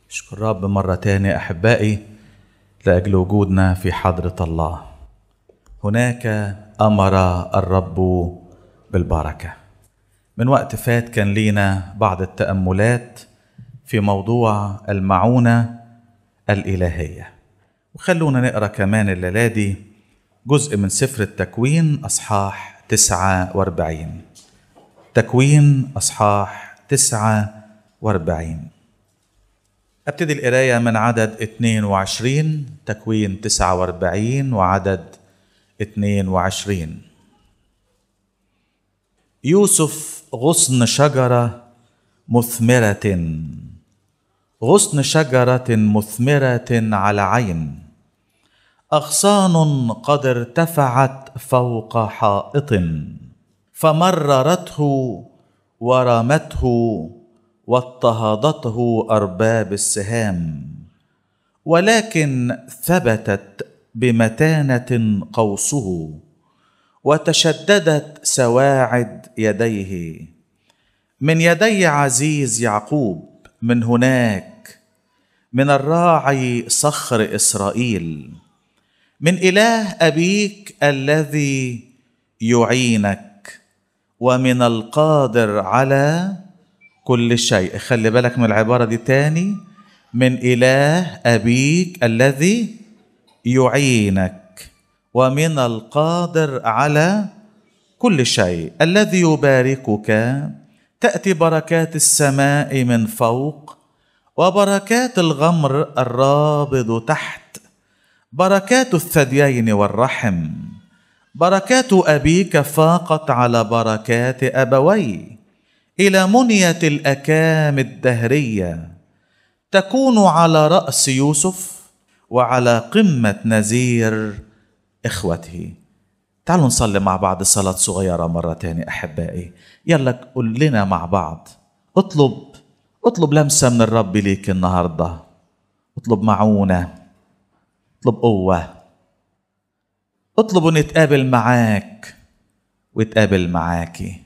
اشكر الرب مرة تانية أحبائي لأجل وجودنا في حضرة الله هناك أمر الرب بالبركة من وقت فات كان لينا بعض التأملات في موضوع المعونة الإلهية وخلونا نقرأ كمان الليلة دي جزء من سفر التكوين أصحاح تسعة واربعين تكوين أصحاح تسعة واربعين أبتدي القراية من عدد 22 تكوين 49 وعدد 22 يوسف غصن شجرة مثمرة غصن شجرة مثمرة على عين أغصان قد ارتفعت فوق حائط فمررته ورمته واضطهدته ارباب السهام ولكن ثبتت بمتانه قوسه وتشددت سواعد يديه من يدي عزيز يعقوب من هناك من الراعي صخر اسرائيل من اله ابيك الذي يعينك ومن القادر على كل شيء خلي بالك من العبارة دي تاني من إله أبيك الذي يعينك ومن القادر على كل شيء الذي يباركك تأتي بركات السماء من فوق وبركات الغمر الرابض تحت بركات الثديين والرحم بركات أبيك فاقت على بركات أبويه الى منيه الاكام الدهريه تكون على راس يوسف وعلى قمه نزير اخوته تعالوا نصلي مع بعض صلاة صغيرة مرة تاني أحبائي يلا قول لنا مع بعض اطلب اطلب لمسة من الرب ليك النهاردة اطلب معونة اطلب قوة اطلب نتقابل معاك ويتقابل معاكي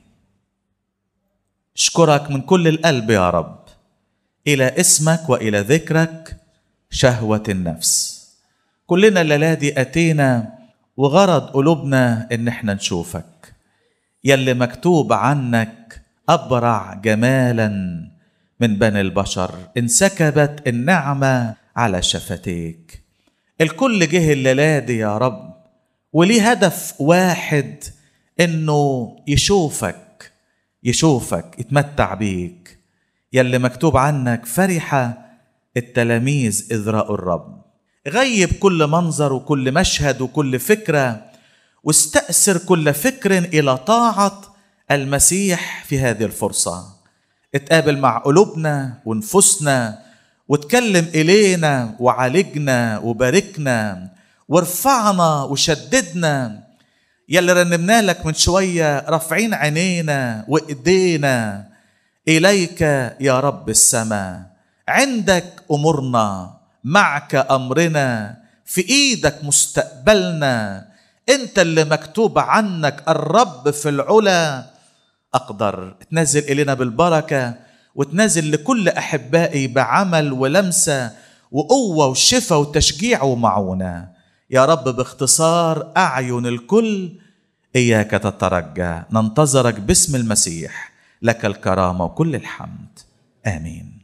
اشكرك من كل القلب يا رب الى اسمك والى ذكرك شهوه النفس كلنا الليله دي اتينا وغرض قلوبنا ان احنا نشوفك يلي مكتوب عنك ابرع جمالا من بني البشر انسكبت النعمه على شفتيك الكل جه الليله دي يا رب وليه هدف واحد انه يشوفك يشوفك يتمتع بيك يلي مكتوب عنك فرح التلاميذ إذ رأوا الرب غيب كل منظر وكل مشهد وكل فكرة واستأثر كل فكر إلى طاعة المسيح في هذه الفرصة اتقابل مع قلوبنا ونفوسنا وتكلم إلينا وعالجنا وباركنا وارفعنا وشددنا يلي رنمنا لك من شوية رافعين عينينا وإيدينا إليك يا رب السماء عندك أمورنا معك أمرنا في إيدك مستقبلنا أنت اللي مكتوب عنك الرب في العلا أقدر تنزل إلينا بالبركة وتنزل لكل أحبائي بعمل ولمسة وقوة وشفاء وتشجيع ومعونة يا رب باختصار أعين الكل إياك تترجى ننتظرك باسم المسيح لك الكرامة وكل الحمد آمين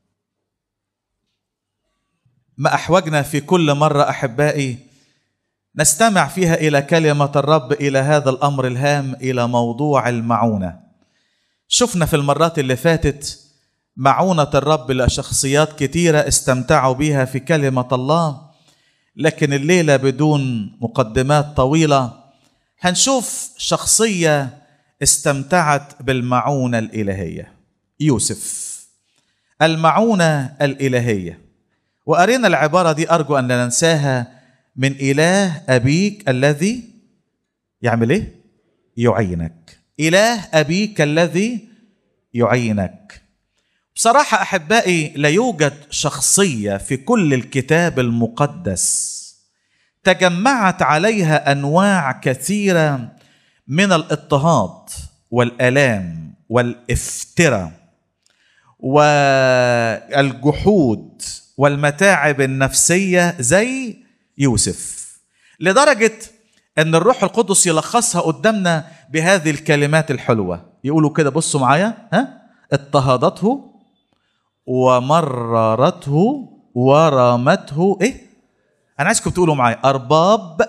ما أحوجنا في كل مرة أحبائي نستمع فيها إلى كلمة الرب إلى هذا الأمر الهام إلى موضوع المعونة شفنا في المرات اللي فاتت معونة الرب لشخصيات كتيرة استمتعوا بها في كلمة الله لكن الليلة بدون مقدمات طويلة هنشوف شخصية استمتعت بالمعونة الإلهية يوسف المعونة الإلهية وقرينا العبارة دي أرجو أن لا ننساها من إله أبيك الذي يعمل إيه؟ يعينك إله أبيك الذي يعينك بصراحة أحبائي لا يوجد شخصية في كل الكتاب المقدس تجمعت عليها انواع كثيره من الاضطهاد والالام والافتراء والجحود والمتاعب النفسيه زي يوسف لدرجه ان الروح القدس يلخصها قدامنا بهذه الكلمات الحلوه يقولوا كده بصوا معايا ها اضطهدته ومررته ورمته ايه انا عايزكم تقولوا معايا ارباب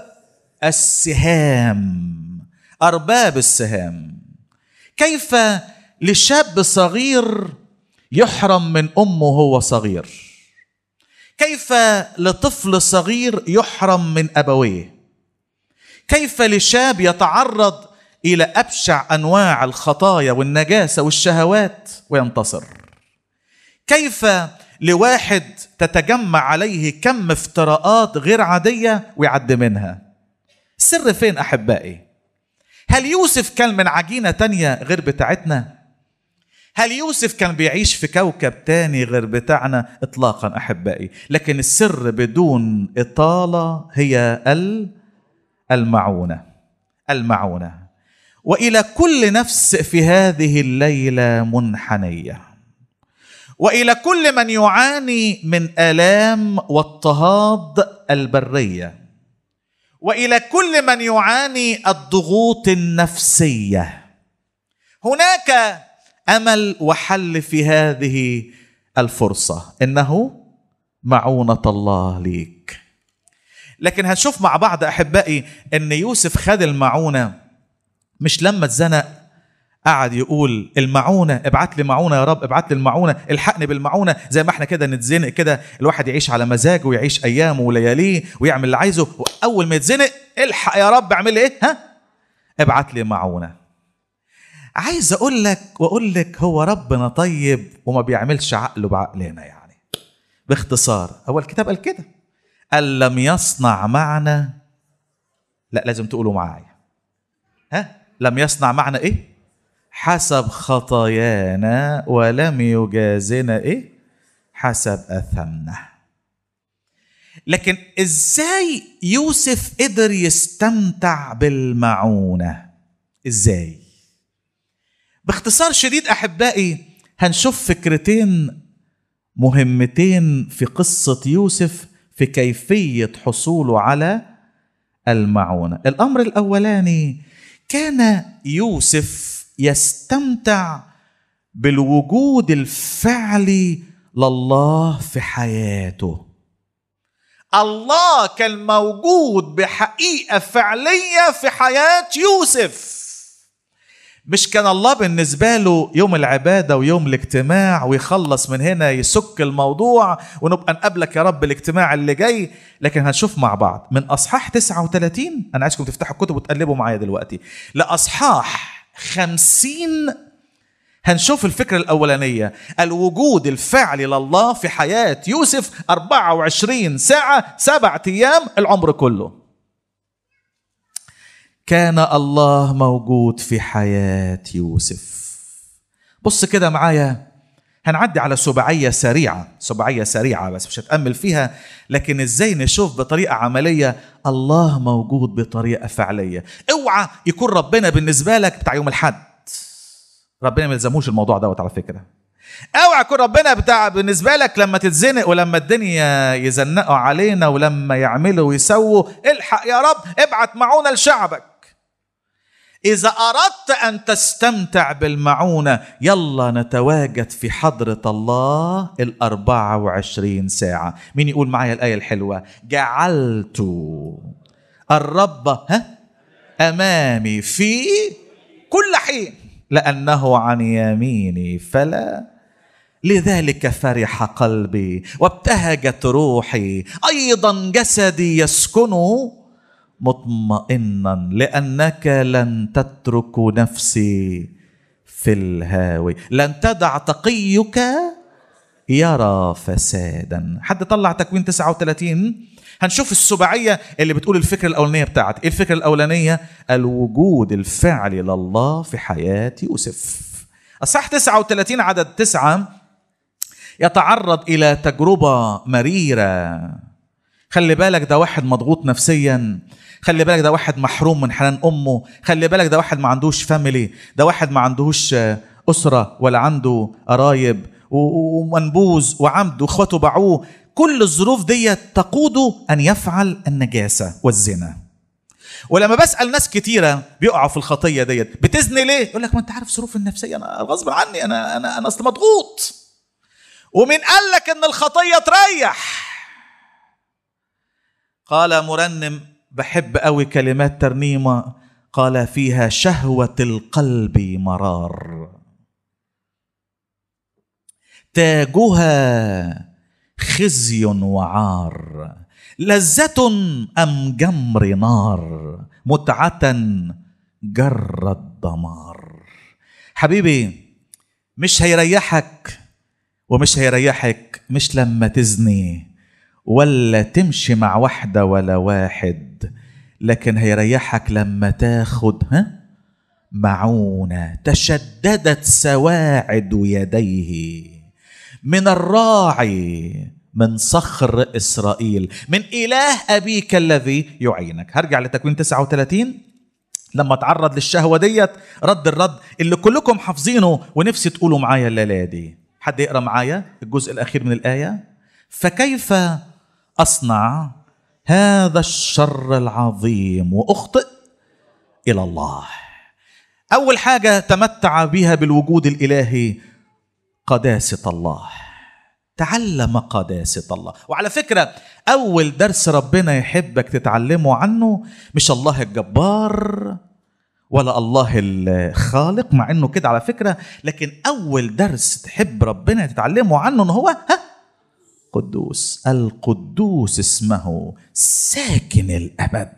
السهام ارباب السهام كيف لشاب صغير يحرم من امه وهو صغير كيف لطفل صغير يحرم من ابويه كيف لشاب يتعرض الى ابشع انواع الخطايا والنجاسه والشهوات وينتصر كيف لواحد تتجمع عليه كم افتراءات غير عاديه ويعدي منها السر فين احبائي هل يوسف كان من عجينه تانية غير بتاعتنا هل يوسف كان بيعيش في كوكب تاني غير بتاعنا اطلاقا احبائي لكن السر بدون اطاله هي المعونه المعونه والى كل نفس في هذه الليله منحنيه والى كل من يعاني من الام واضطهاد البريه والى كل من يعاني الضغوط النفسيه هناك امل وحل في هذه الفرصه انه معونه الله ليك لكن هنشوف مع بعض احبائي ان يوسف خد المعونه مش لما اتزنق قعد يقول المعونه ابعت لي معونه يا رب ابعت لي المعونه الحقني بالمعونه زي ما احنا كده نتزنق كده الواحد يعيش على مزاجه ويعيش ايامه ولياليه ويعمل اللي عايزه واول ما يتزنق الحق يا رب اعمل ايه ها ابعت لي معونه عايز اقول لك واقول لك هو ربنا طيب وما بيعملش عقله بعقلنا يعني باختصار هو الكتاب قال كده قال لم يصنع معنا لا لازم تقولوا معايا ها لم يصنع معنا ايه حسب خطايانا ولم يجازنا ايه حسب اثمنا لكن ازاي يوسف قدر يستمتع بالمعونه ازاي باختصار شديد احبائي هنشوف فكرتين مهمتين في قصه يوسف في كيفيه حصوله على المعونه الامر الاولاني كان يوسف يستمتع بالوجود الفعلي لله في حياته الله كان موجود بحقيقه فعليه في حياه يوسف مش كان الله بالنسبة له يوم العبادة ويوم الاجتماع ويخلص من هنا يسك الموضوع ونبقى نقابلك يا رب الاجتماع اللي جاي لكن هنشوف مع بعض من أصحاح 39 أنا عايزكم تفتحوا الكتب وتقلبوا معايا دلوقتي لأصحاح 50 هنشوف الفكرة الأولانية الوجود الفعلي لله في حياة يوسف 24 ساعة سبعة أيام العمر كله كان الله موجود في حياة يوسف بص كده معايا هنعدي على سبعية سريعة سبعية سريعة بس مش هتأمل فيها لكن ازاي نشوف بطريقة عملية الله موجود بطريقة فعلية اوعى يكون ربنا بالنسبة لك بتاع يوم الحد ربنا ما يلزموش الموضوع دوت على فكرة اوعى يكون ربنا بتاع بالنسبة لك لما تتزنق ولما الدنيا يزنقوا علينا ولما يعملوا ويسووا الحق يا رب ابعت معونة لشعبك إذا أردت أن تستمتع بالمعونة يلا نتواجد في حضرة الله الأربعة وعشرين ساعة مين يقول معايا الآية الحلوة جعلت الرب ها أمامي في كل حين لأنه عن يميني فلا لذلك فرح قلبي وابتهجت روحي أيضا جسدي يسكن مطمئنا لانك لن تترك نفسي في الهاوي لن تدع تقيك يرى فسادا حد طلع تكوين 39 هنشوف السبعية اللي بتقول الفكرة الأولانية بتاعت إيه الفكرة الأولانية الوجود الفعلي لله في حياة يوسف الصح 39 عدد تسعة يتعرض إلى تجربة مريرة خلي بالك ده واحد مضغوط نفسيا خلي بالك ده واحد محروم من حنان امه خلي بالك ده واحد ما عندوش فاميلي ده واحد ما عندوش اسره ولا عنده قرايب ومنبوذ وعمد واخواته باعوه كل الظروف دي تقوده ان يفعل النجاسه والزنا ولما بسال ناس كتيره بيقعوا في الخطيه ديت بتزني ليه يقول لك ما انت عارف ظروف النفسيه انا غصب عني انا انا انا اصل مضغوط ومين قال لك ان الخطيه تريح قال مرنم بحب قوي كلمات ترنيمه قال فيها شهوه القلب مرار تاجها خزي وعار لذة أم جمر نار متعة جر الدمار حبيبي مش هيريحك ومش هيريحك مش لما تزني ولا تمشي مع واحدة ولا واحد لكن هيريحك لما تاخد ها معونة تشددت سواعد يديه من الراعي من صخر إسرائيل من إله أبيك الذي يعينك هرجع لتكوين 39 لما تعرض للشهوة ديت رد الرد اللي كلكم حافظينه ونفسي تقولوا معايا الليلة دي حد يقرأ معايا الجزء الأخير من الآية فكيف أصنع هذا الشر العظيم وأخطئ إلى الله أول حاجة تمتع بها بالوجود الإلهي قداسة الله تعلم قداسة الله وعلى فكرة أول درس ربنا يحبك تتعلمه عنه مش الله الجبار ولا الله الخالق مع انه كده على فكرة لكن أول درس تحب ربنا تتعلمه عنه إن هو ها قدوس القدوس اسمه ساكن الأبد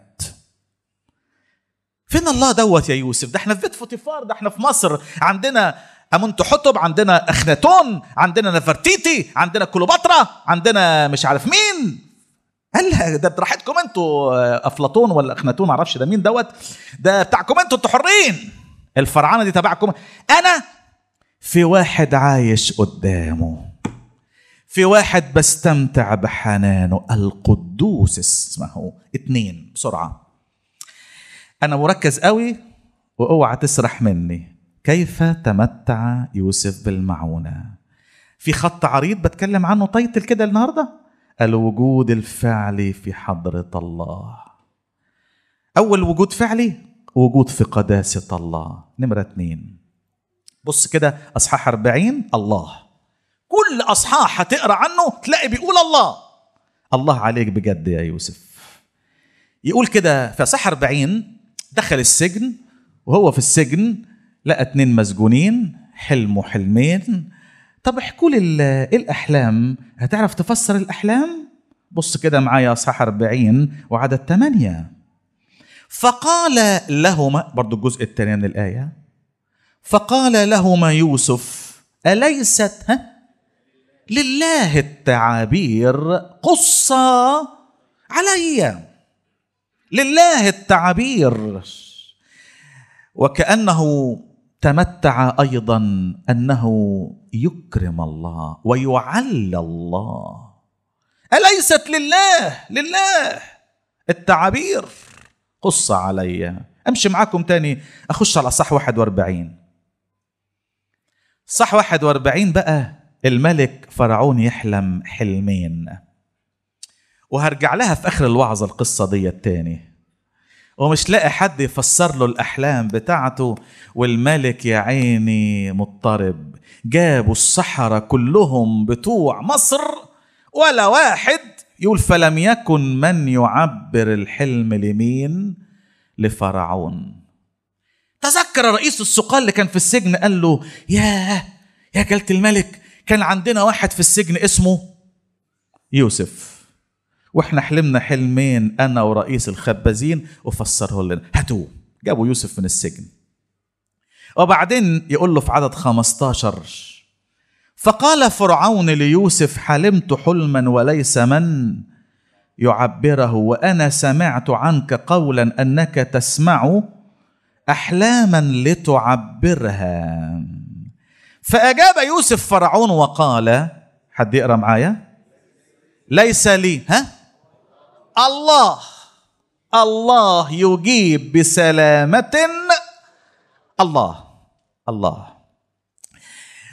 فين الله دوت يا يوسف ده احنا في بيت فوتيفار ده احنا في مصر عندنا امونت حطب عندنا اخناتون عندنا نفرتيتي عندنا كليوباترا عندنا مش عارف مين قال ده براحتكم انتوا افلاطون ولا اخناتون معرفش ده مين دوت ده بتاعكم انتوا انتوا حرين الفرعنه دي تبعكم انا في واحد عايش قدامه في واحد بستمتع بحنانه القدوس اسمه اتنين بسرعه انا مركز قوي واوعى تسرح مني كيف تمتع يوسف بالمعونة في خط عريض بتكلم عنه تايتل كده النهاردة الوجود الفعلي في حضرة الله أول وجود فعلي وجود في قداسة الله نمرة اتنين بص كده أصحاح أربعين الله كل أصحاح هتقرأ عنه تلاقي بيقول الله الله عليك بجد يا يوسف يقول كده في أصحاح أربعين دخل السجن وهو في السجن لقى اتنين مسجونين حلموا حلمين طب احكوا لي ايه الاحلام هتعرف تفسر الاحلام بص كده معايا اصحاح 40 وعدد 8 فقال لهما برضو الجزء الثاني من الايه فقال لهما يوسف اليست ها لله التعابير قصة علي لله التعابير وكأنه تمتع ايضا انه يكرم الله ويعلى الله اليست لله لله التعابير قص علي امشي معاكم تاني اخش على صح 41 صح 41 بقى الملك فرعون يحلم حلمين وهرجع لها في اخر الوعظه القصه دي التاني ومش لاقي حد يفسر له الأحلام بتاعته والملك يا عيني مضطرب جابوا السحرة كلهم بتوع مصر ولا واحد يقول فلم يكن من يعبر الحلم لمين لفرعون تذكر رئيس السقال اللي كان في السجن قال له يا يا جلالة الملك كان عندنا واحد في السجن اسمه يوسف واحنا حلمنا حلمين انا ورئيس الخبازين وفسره لنا هاتوه جابوا يوسف من السجن وبعدين يقول له في عدد 15 فقال فرعون ليوسف حلمت حلما وليس من يعبره وانا سمعت عنك قولا انك تسمع احلاما لتعبرها فاجاب يوسف فرعون وقال حد يقرا معايا ليس لي ها الله الله يجيب بسلامة الله الله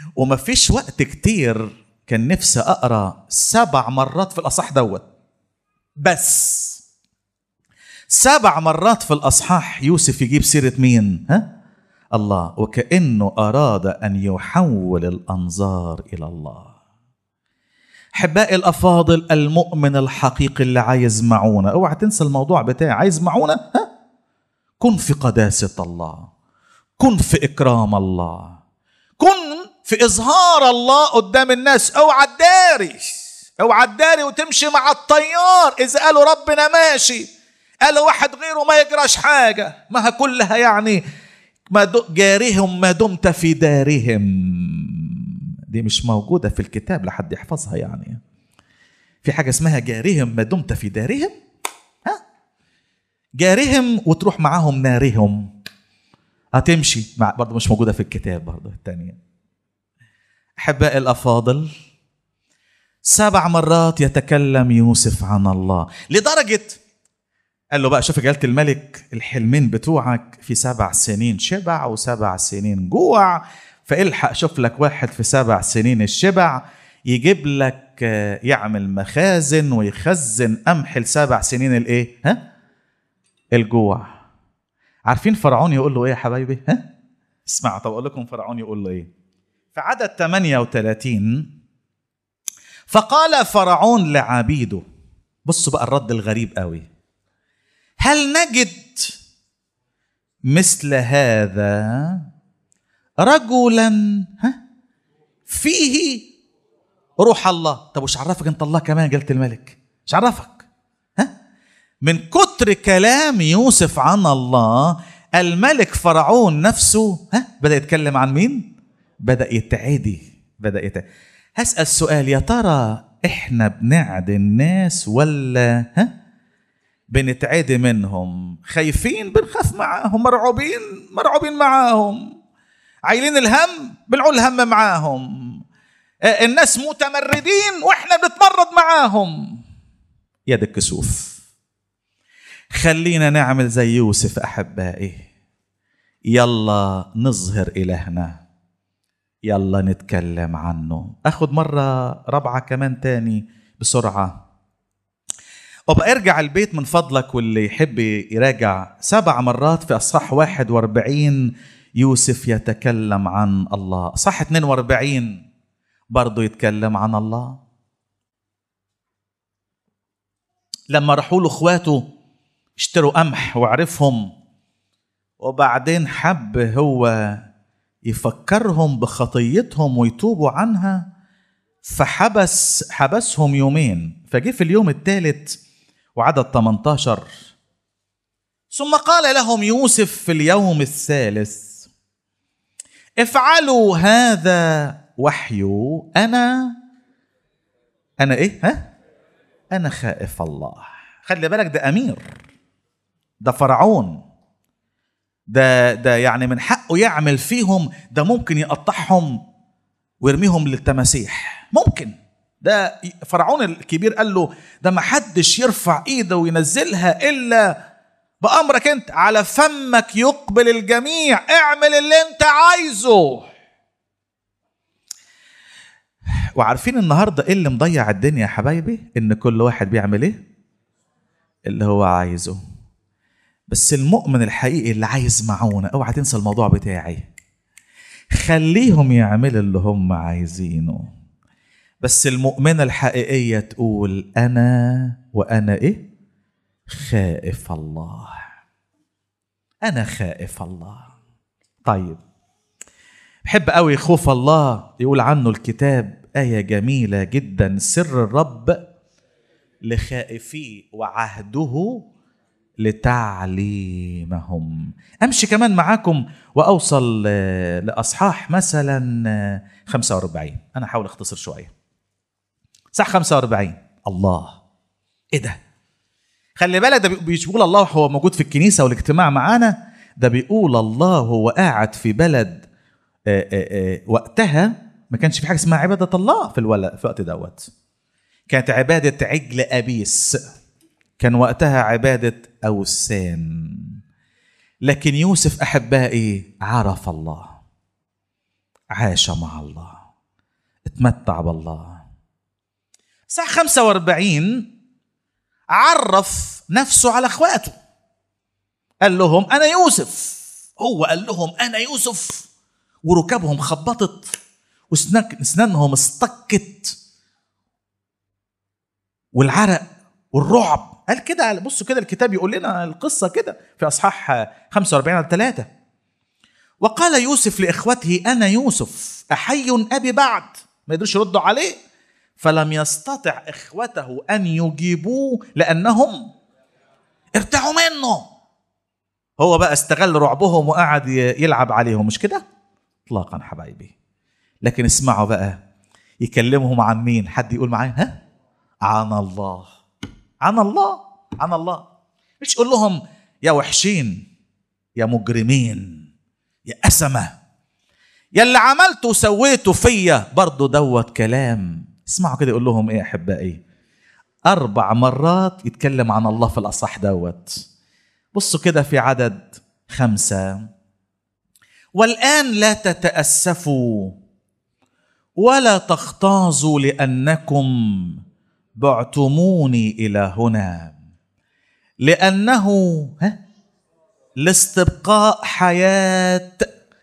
وما فيش وقت كتير كان نفسي اقرا سبع مرات في الاصح دوت بس سبع مرات في الاصحاح يوسف يجيب سيره مين ها الله وكانه اراد ان يحول الانظار الى الله احبائي الافاضل المؤمن الحقيقي اللي عايز معونه اوعى تنسى الموضوع بتاعي عايز معونه ها كن في قداسه الله كن في اكرام الله كن في اظهار الله قدام الناس اوعى تداري اوعى تداري وتمشي مع الطيار اذا قالوا ربنا ماشي قالوا واحد غيره ما يجراش حاجه ما كلها يعني ما جارهم ما دمت في دارهم دي مش موجودة في الكتاب لحد يحفظها يعني في حاجة اسمها جارهم ما دمت في دارهم ها جارهم وتروح معاهم نارهم هتمشي مع برضه مش موجودة في الكتاب برضه الثانية أحبائي الأفاضل سبع مرات يتكلم يوسف عن الله لدرجة قال له بقى شوف جلالة الملك الحلمين بتوعك في سبع سنين شبع وسبع سنين جوع فالحق شوف لك واحد في سبع سنين الشبع يجيب لك يعمل مخازن ويخزن قمح لسبع سنين الايه؟ ها؟ الجوع. عارفين فرعون يقول له ايه يا حبايبي؟ ها؟ اسمعوا طب اقول لكم فرعون يقول له ايه؟ في عدد 38 فقال فرعون لعبيده بصوا بقى الرد الغريب قوي هل نجد مثل هذا رجلا ها فيه روح الله طب وش عرفك انت الله كمان قلت الملك مش عرفك ها من كتر كلام يوسف عن الله الملك فرعون نفسه ها بدا يتكلم عن مين بدا يتعدي بدا يتعدي هسال سؤال يا ترى احنا بنعدي الناس ولا ها بنتعدي منهم خايفين بنخاف معاهم مرعوبين مرعوبين معاهم عايلين الهم بنعول الهم معاهم الناس متمردين واحنا بنتمرد معاهم يد الكسوف خلينا نعمل زي يوسف احبائي يلا نظهر الهنا يلا نتكلم عنه اخد مره رابعه كمان تاني بسرعه وبقى ارجع البيت من فضلك واللي يحب يراجع سبع مرات في اصحاح 41 يوسف يتكلم عن الله صح 42 برضه يتكلم عن الله لما راحوا له اخواته اشتروا قمح وعرفهم وبعدين حب هو يفكرهم بخطيتهم ويتوبوا عنها فحبس حبسهم يومين فجه في اليوم الثالث وعدد 18 ثم قال لهم يوسف في اليوم الثالث افعلوا هذا وحي انا انا ايه ها انا خائف الله خلي بالك ده امير ده فرعون ده ده يعني من حقه يعمل فيهم ده ممكن يقطعهم ويرميهم للتماسيح ممكن ده فرعون الكبير قال له ده ما حدش يرفع ايده وينزلها الا بامرك انت على فمك يقبل الجميع اعمل اللي انت عايزه وعارفين النهارده ايه اللي مضيع الدنيا يا حبايبي ان كل واحد بيعمل ايه اللي هو عايزه بس المؤمن الحقيقي اللي عايز معونه اوعى تنسى الموضوع بتاعي خليهم يعملوا اللي هم عايزينه بس المؤمنة الحقيقية تقول أنا وأنا إيه؟ خائف الله أنا خائف الله طيب بحب قوي خوف الله يقول عنه الكتاب آية جميلة جدا سر الرب لخائفيه وعهده لتعليمهم امشي كمان معاكم واوصل لاصحاح مثلا 45 انا احاول اختصر شويه صح 45 الله ايه ده خلي بالك ده مش بيقول الله هو موجود في الكنيسه والاجتماع معانا ده بيقول الله هو قاعد في بلد آآ آآ وقتها ما كانش في حاجه اسمها عباده الله في الوقت في الوقت دوت كانت عباده عجل ابيس كان وقتها عباده اوثان لكن يوسف احبائي عرف الله عاش مع الله اتمتع بالله الساعة 45 عرف نفسه على اخواته قال لهم انا يوسف هو قال لهم انا يوسف وركبهم خبطت واسنانهم اصطكت والعرق والرعب قال كده بصوا كده الكتاب يقول لنا القصه كده في اصحاح 45 على 3 وقال يوسف لاخوته انا يوسف احي ابي بعد ما يقدرش يردوا عليه فلم يستطع اخوته ان يجيبوه لانهم ارتعوا منه هو بقى استغل رعبهم وقعد يلعب عليهم مش كده اطلاقا حبايبي لكن اسمعوا بقى يكلمهم عن مين حد يقول معايا ها عن الله عن الله عن الله مش يقول لهم يا وحشين يا مجرمين يا أسمة يا اللي عملته وسويته فيا برضه دوت كلام اسمعوا كده يقول لهم ايه يا احبائي اربع مرات يتكلم عن الله في الاصح دوت بصوا كده في عدد خمسه والان لا تتاسفوا ولا تختازوا لانكم بعتموني الى هنا لانه ها لاستبقاء حياه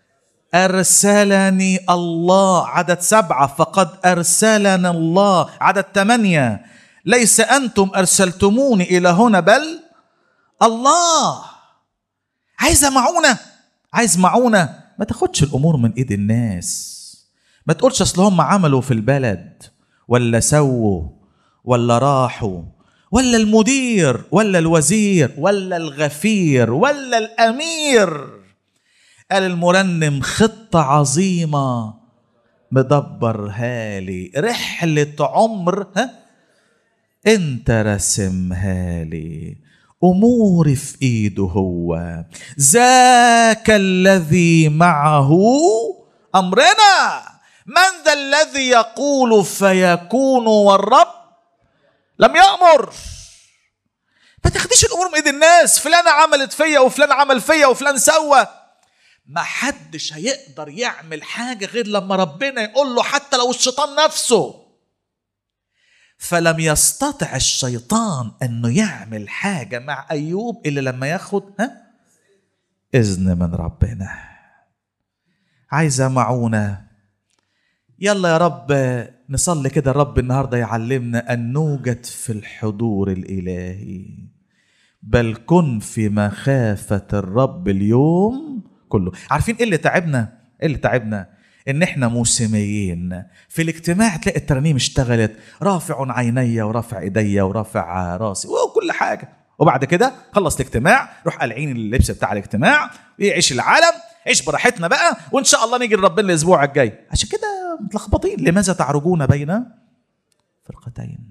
ارسلني الله عدد سبعه فقد ارسلنا الله عدد ثمانيه ليس انتم ارسلتموني الى هنا بل الله عايزه معونه عايز معونه ما تاخدش الامور من ايد الناس ما تقولش اصل هم عملوا في البلد ولا سووا ولا راحوا ولا المدير ولا الوزير ولا الغفير ولا الامير قال المرنم خطة عظيمة مدبرها لي رحلة عمر ها انت رسمها لي اموري في ايده هو ذاك الذي معه امرنا من ذا الذي يقول فيكون والرب لم يأمر ما تاخديش الامور من ايد الناس فلانة عملت فيا وفلان عمل فيا وفلان سوى ما حدش هيقدر يعمل حاجة غير لما ربنا يقول له حتى لو الشيطان نفسه فلم يستطع الشيطان انه يعمل حاجة مع ايوب الا لما ياخد ها اذن من ربنا عايزة معونة يلا يا رب نصلي كده الرب النهاردة يعلمنا أن نوجد في الحضور الإلهي بل كن في مخافة الرب اليوم كله عارفين ايه اللي تعبنا ايه اللي تعبنا ان احنا موسميين في الاجتماع تلاقي الترانيم اشتغلت رافع عيني ورافع ايديا ورافع راسي وكل حاجه وبعد كده خلص الاجتماع روح قلعين اللبس بتاع الاجتماع يعيش العالم عيش براحتنا بقى وان شاء الله نيجي لربنا الاسبوع الجاي عشان كده متلخبطين لماذا تعرجون بين فرقتين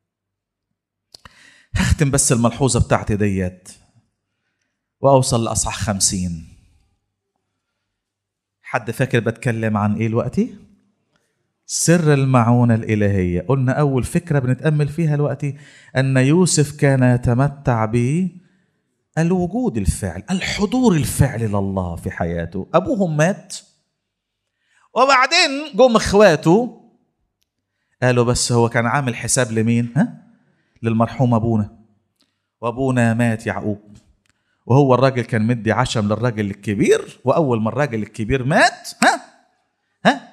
هختم بس الملحوظه بتاعتي ديت واوصل لاصحاح خمسين حد فاكر بتكلم عن ايه دلوقتي سر المعونة الإلهية قلنا أول فكرة بنتأمل فيها دلوقتي أن يوسف كان يتمتع ب الوجود الفعل الحضور الفعلي لله في حياته أبوهم مات وبعدين جم إخواته قالوا بس هو كان عامل حساب لمين ها للمرحوم أبونا وأبونا مات يعقوب وهو الراجل كان مدي عشم للراجل الكبير واول ما الراجل الكبير مات ها ها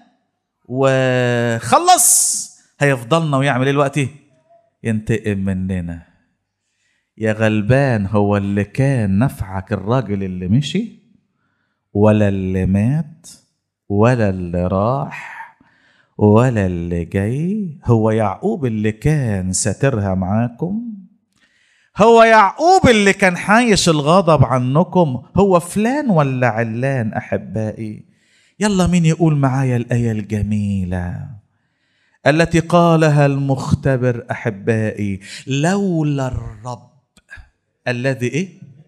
وخلص هيفضلنا ويعمل ايه دلوقتي ينتقم مننا يا غلبان هو اللي كان نفعك الراجل اللي مشي ولا اللي مات ولا اللي راح ولا اللي جاي هو يعقوب اللي كان ساترها معاكم هو يعقوب اللي كان حايش الغضب عنكم هو فلان ولا علان احبائي يلا مين يقول معايا الايه الجميله التي قالها المختبر احبائي لولا الرب الذي ايه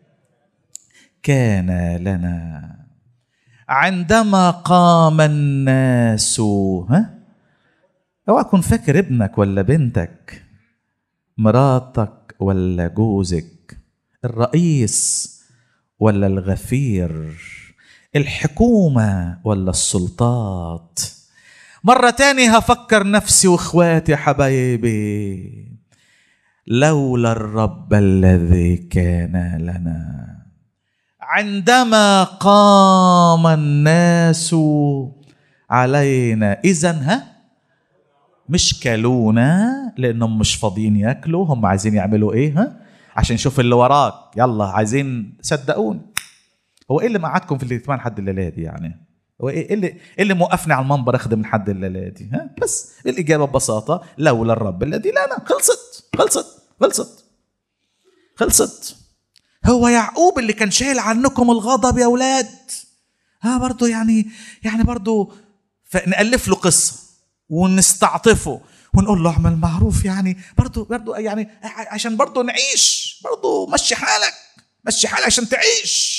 كان لنا عندما قام الناس ها اوعى تكون فاكر ابنك ولا بنتك مراتك ولا جوزك الرئيس ولا الغفير الحكومه ولا السلطات مرة تانية هفكر نفسي واخواتي يا حبايبي لولا الرب الذي كان لنا عندما قام الناس علينا اذا ها مش كلونا لانهم مش فاضيين ياكلوا هم عايزين يعملوا ايه ها عشان نشوف اللي وراك يلا عايزين صدقوني هو ايه اللي مقعدكم في الاجتماع لحد الليله دي يعني هو ايه اللي إيه اللي موقفني على المنبر اخدم لحد الليله دي ها بس الاجابه ببساطه لولا الرب الذي لنا خلصت خلصت خلصت خلصت هو يعقوب اللي كان شايل عنكم الغضب يا اولاد ها برضه يعني يعني برضه نألف له قصه ونستعطفه ونقول له اعمل معروف يعني برضه برضه يعني عشان برضه نعيش برضه مشي حالك مشي حالك عشان تعيش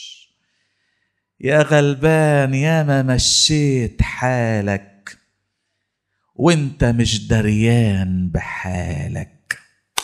يا غلبان يا ما مشيت حالك وانت مش دريان بحالك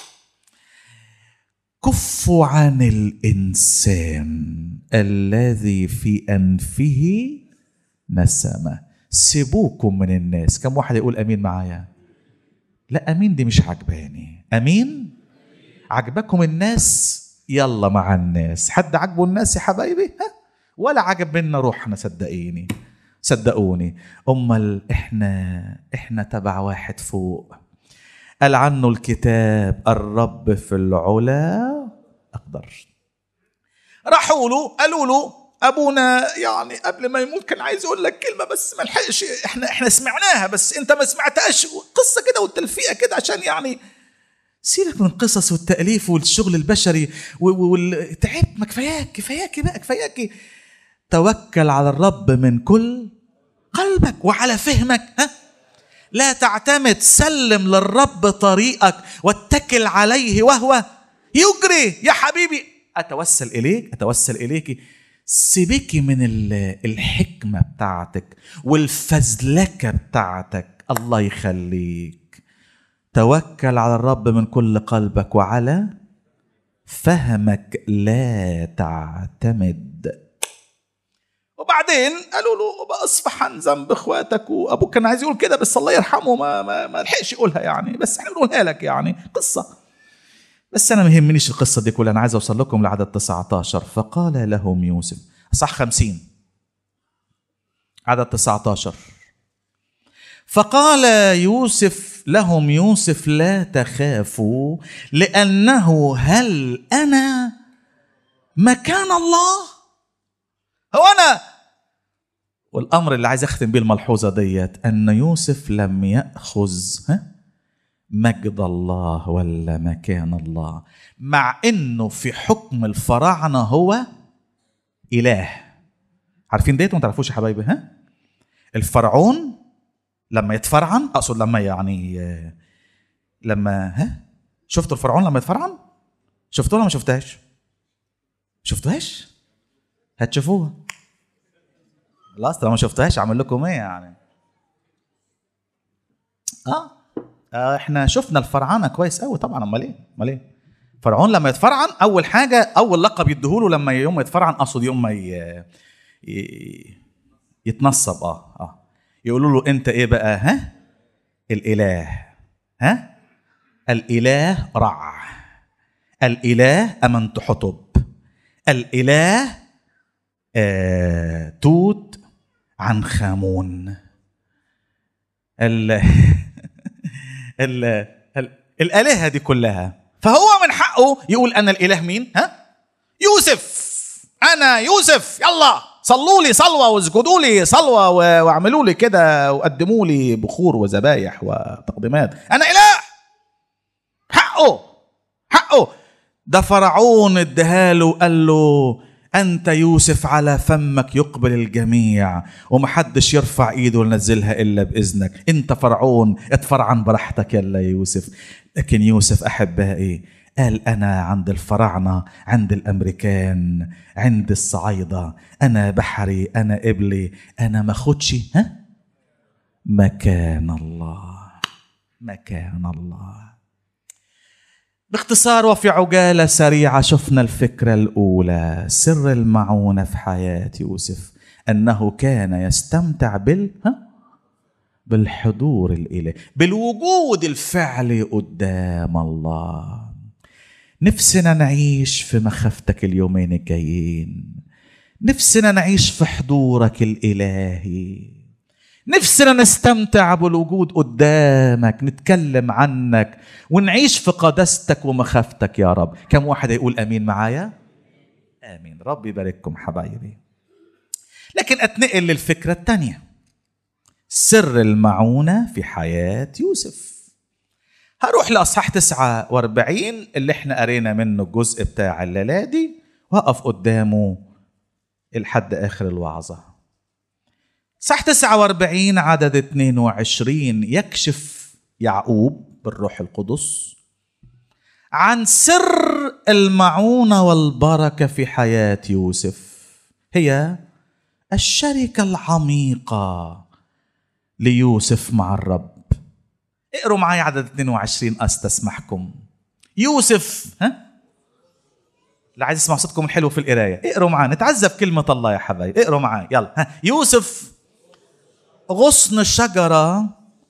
كفوا عن الانسان الذي في انفه نسمه سيبوكم من الناس كم واحد يقول امين معايا لا امين دي مش عجباني امين عجبكم الناس يلا مع الناس حد عجبه الناس يا حبايبي ها ولا عجب منا روحنا صدقيني صدقوني امال احنا احنا تبع واحد فوق قال عنه الكتاب الرب في العلا اقدر راحوا له قالوا له ابونا يعني قبل ما يموت كان عايز يقول لك كلمه بس ما لحقش احنا احنا سمعناها بس انت ما سمعتهاش قصه كده والتلفيقه كده عشان يعني سيبك من القصص والتاليف والشغل البشري تعبت ما كفاياك كفاياكي بقى كفاياكي توكل على الرب من كل قلبك وعلى فهمك ها لا تعتمد سلم للرب طريقك واتكل عليه وهو يجري يا حبيبي اتوسل اليك اتوسل اليك سيبكي من الحكمه بتاعتك والفزلكه بتاعتك الله يخليك توكل على الرب من كل قلبك وعلى فهمك لا تعتمد وبعدين قالوا له اصفح عن ذنب اخواتك وابوك كان عايز يقول كده بس الله يرحمه ما ما, ما لحقش يقولها يعني بس احنا بنقولها لك يعني قصه بس انا ما يهمنيش القصه دي كلها انا عايز اوصل لكم لعدد 19 فقال لهم يوسف صح 50 عدد 19 فقال يوسف لهم يوسف لا تخافوا لانه هل انا مكان الله هو انا والامر اللي عايز اختم بيه الملحوظه ديت ان يوسف لم ياخذ ها مجد الله ولا مكان الله مع انه في حكم الفراعنه هو اله عارفين ديت ما تعرفوش يا حبايبي ها الفرعون لما يتفرعن اقصد لما يعني لما ها شفتوا الفرعون لما يتفرعن شفتوه ولا ما شفتهاش شفتوهاش هتشوفوها خلاص لو ما شفتهاش اعمل لكم ايه يعني اه, آه احنا شفنا الفرعنه كويس قوي طبعا امال ايه امال ايه فرعون لما يتفرعن اول حاجه اول لقب يديهوله لما يوم ما يتفرعن اقصد يوم ما ي... ي... يتنصب اه اه يقولوا له انت ايه بقى ها الاله ها الاله رع الاله امنت حطب الاله آه توت عن خامون ال ال ال الآلهة دي كلها فهو من حقه يقول أنا الإله مين ها يوسف أنا يوسف يلا صلوا لي صلوة واسجدوا لي صلوة واعملوا لي كده وقدموا لي بخور وذبايح وتقديمات أنا إله حقه حقه ده فرعون اداها قال له أنت يوسف على فمك يقبل الجميع ومحدش يرفع إيده وينزلها إلا بإذنك أنت فرعون اتفرعن براحتك يلا يوسف لكن يوسف أحبائي قال أنا عند الفراعنة عند الأمريكان عند الصعايدة أنا بحري أنا إبلي أنا ما خدش ها مكان الله مكان الله باختصار وفي عجالة سريعة شفنا الفكرة الأولى سر المعونة في حياة يوسف أنه كان يستمتع بال ها؟ بالحضور الالهي بالوجود الفعلي قدام الله نفسنا نعيش في مخافتك اليومين الجايين نفسنا نعيش في حضورك الالهي نفسنا نستمتع بالوجود قدامك نتكلم عنك ونعيش في قداستك ومخافتك يا رب كم واحد يقول امين معايا امين رب يبارككم حبايبي لكن اتنقل للفكره الثانيه سر المعونه في حياه يوسف هروح لاصحاح 49 اللي احنا قرينا منه الجزء بتاع الليله دي وهقف قدامه لحد اخر الوعظه صح 49 عدد 22 يكشف يعقوب بالروح القدس عن سر المعونة والبركة في حياة يوسف هي الشركة العميقة ليوسف مع الرب اقروا معي عدد 22 استسمحكم يوسف ها اللي عايز يسمع صوتكم الحلو في القرايه اقروا معي نتعذب كلمه الله يا حبايبي اقروا معي يلا ها يوسف غصن شجرة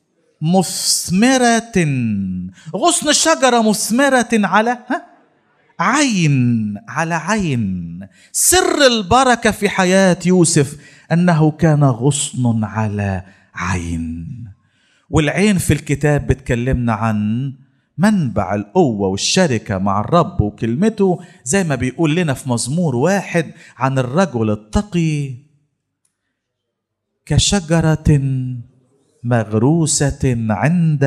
مثمرة غصن الشجرة مثمرة على ها عين على عين سر البركة في حياة يوسف أنه كان غصن على عين والعين في الكتاب بتكلمنا عن منبع القوة والشركة مع الرب وكلمته زي ما بيقول لنا في مزمور واحد عن الرجل التقي كشجرة مغروسة عند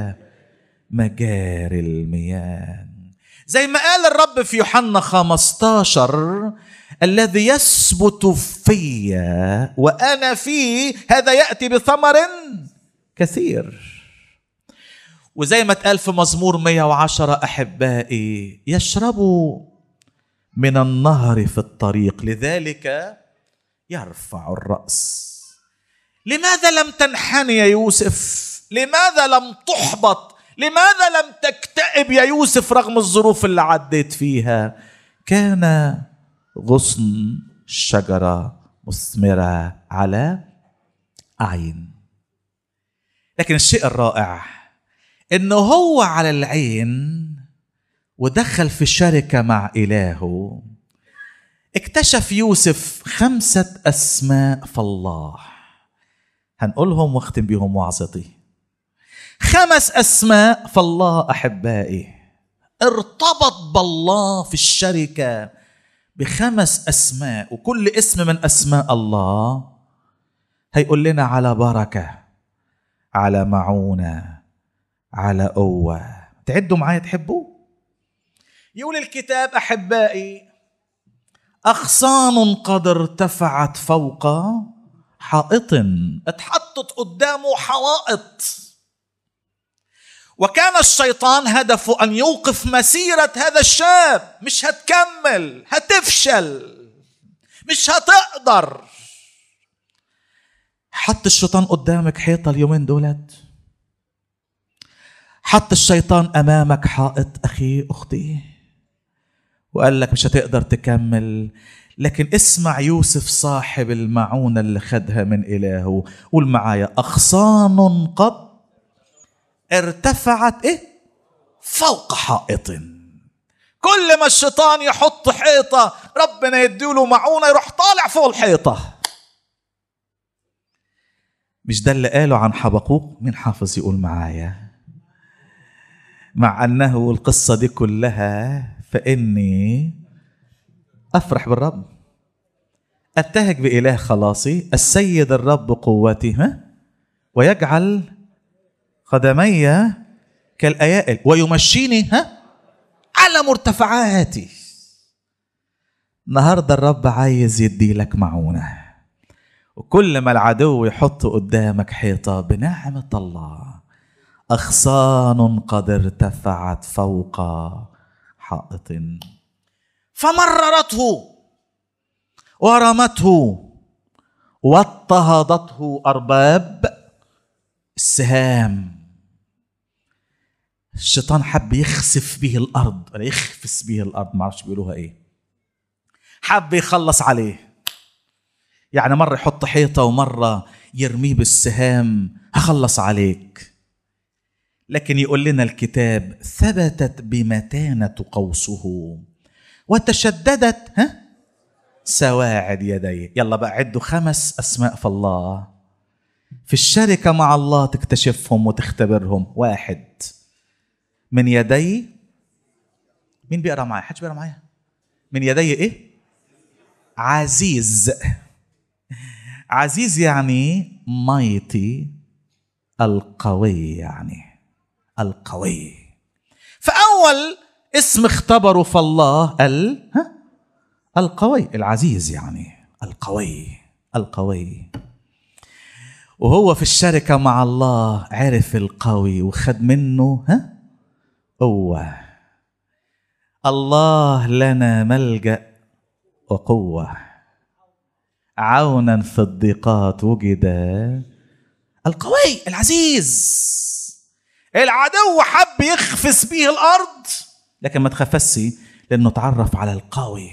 مجاري المياه زي ما قال الرب في يوحنا 15 الذي يثبت في وأنا فيه هذا يأتي بثمر كثير وزي ما اتقال في مزمور 110 أحبائي يشربوا من النهر في الطريق لذلك يرفع الرأس لماذا لم تنحني يا يوسف لماذا لم تحبط لماذا لم تكتئب يا يوسف رغم الظروف اللي عديت فيها كان غصن الشجرة مثمرة على عين لكن الشيء الرائع انه هو على العين ودخل في شركة مع إلهه اكتشف يوسف خمسة أسماء فالله هنقولهم واختم بيهم وعظتي خمس اسماء فالله احبائي ارتبط بالله في الشركه بخمس اسماء وكل اسم من اسماء الله هيقول لنا على بركه على معونه على قوه تعدوا معايا تحبوا يقول الكتاب احبائي اغصان قد ارتفعت فوق حائط اتحطت قدامه حوائط وكان الشيطان هدفه ان يوقف مسيره هذا الشاب مش هتكمل هتفشل مش هتقدر حط الشيطان قدامك حيطه اليومين دولت حط الشيطان امامك حائط اخي اختي وقال لك مش هتقدر تكمل لكن اسمع يوسف صاحب المعونة اللي خدها من إلهه قول معايا أغصان قد ارتفعت إيه فوق حائط كل ما الشيطان يحط حيطة ربنا يديله معونة يروح طالع فوق الحيطة مش ده اللي قاله عن حبقوق مين حافظ يقول معايا مع أنه القصة دي كلها فإني أفرح بالرب أبتهج بإله خلاصي السيد الرب قوتي ها ويجعل قدمي كالأيائل ويمشيني ها على مرتفعاتي النهارده الرب عايز يدي لك معونه وكل ما العدو يحط قدامك حيطه بنعمه الله اغصان قد ارتفعت فوق حائط فمررته ورمته واضطهدته ارباب السهام الشيطان حب يخسف به الارض ولا يخفس به الارض ما اعرفش بيقولوها ايه حب يخلص عليه يعني مره يحط حيطه ومره يرميه بالسهام اخلص عليك لكن يقول لنا الكتاب ثبتت بمتانه قوسه وتشددت ها سواعد يديه يلا بقى عدوا خمس اسماء في الله في الشركه مع الله تكتشفهم وتختبرهم واحد من يدي مين بيقرا معايا حدش بيقرا معايا من يدي ايه عزيز عزيز يعني مايتي القوي يعني القوي فأول اسم اختبروا في الله ال ها القوي العزيز يعني القوي القوي وهو في الشركة مع الله عرف القوي وخد منه ها قوة الله لنا ملجأ وقوة عونا في الضيقات وجد القوي العزيز العدو حب يخفس به الارض لكن ما تخفسي لانه تعرف على القوي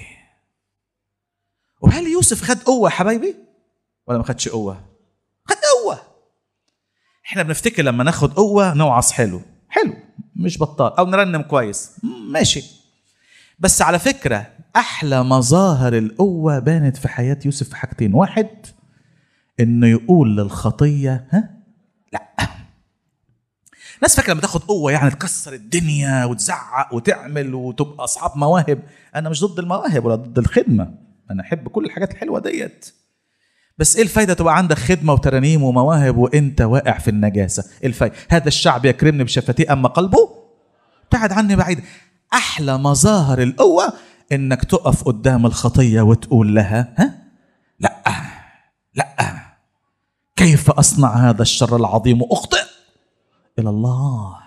وهل يوسف خد قوه حبايبي ولا ما خدش قوه خد قوه احنا بنفتكر لما ناخد قوه نوعص حلو حلو مش بطال او نرنم كويس ماشي بس على فكره احلى مظاهر القوه بانت في حياه يوسف في حاجتين واحد انه يقول للخطيه ها لا ناس فاكره لما تاخد قوه يعني تكسر الدنيا وتزعق وتعمل وتبقى اصحاب مواهب انا مش ضد المواهب ولا ضد الخدمه انا احب كل الحاجات الحلوه ديت بس ايه الفايده تبقى عندك خدمه وترانيم ومواهب وانت واقع في النجاسه إيه الفايده هذا الشعب يكرمني بشفتيه اما قلبه ابتعد عني بعيد احلى مظاهر القوه انك تقف قدام الخطيه وتقول لها ها لا لا كيف اصنع هذا الشر العظيم واخطئ الى الله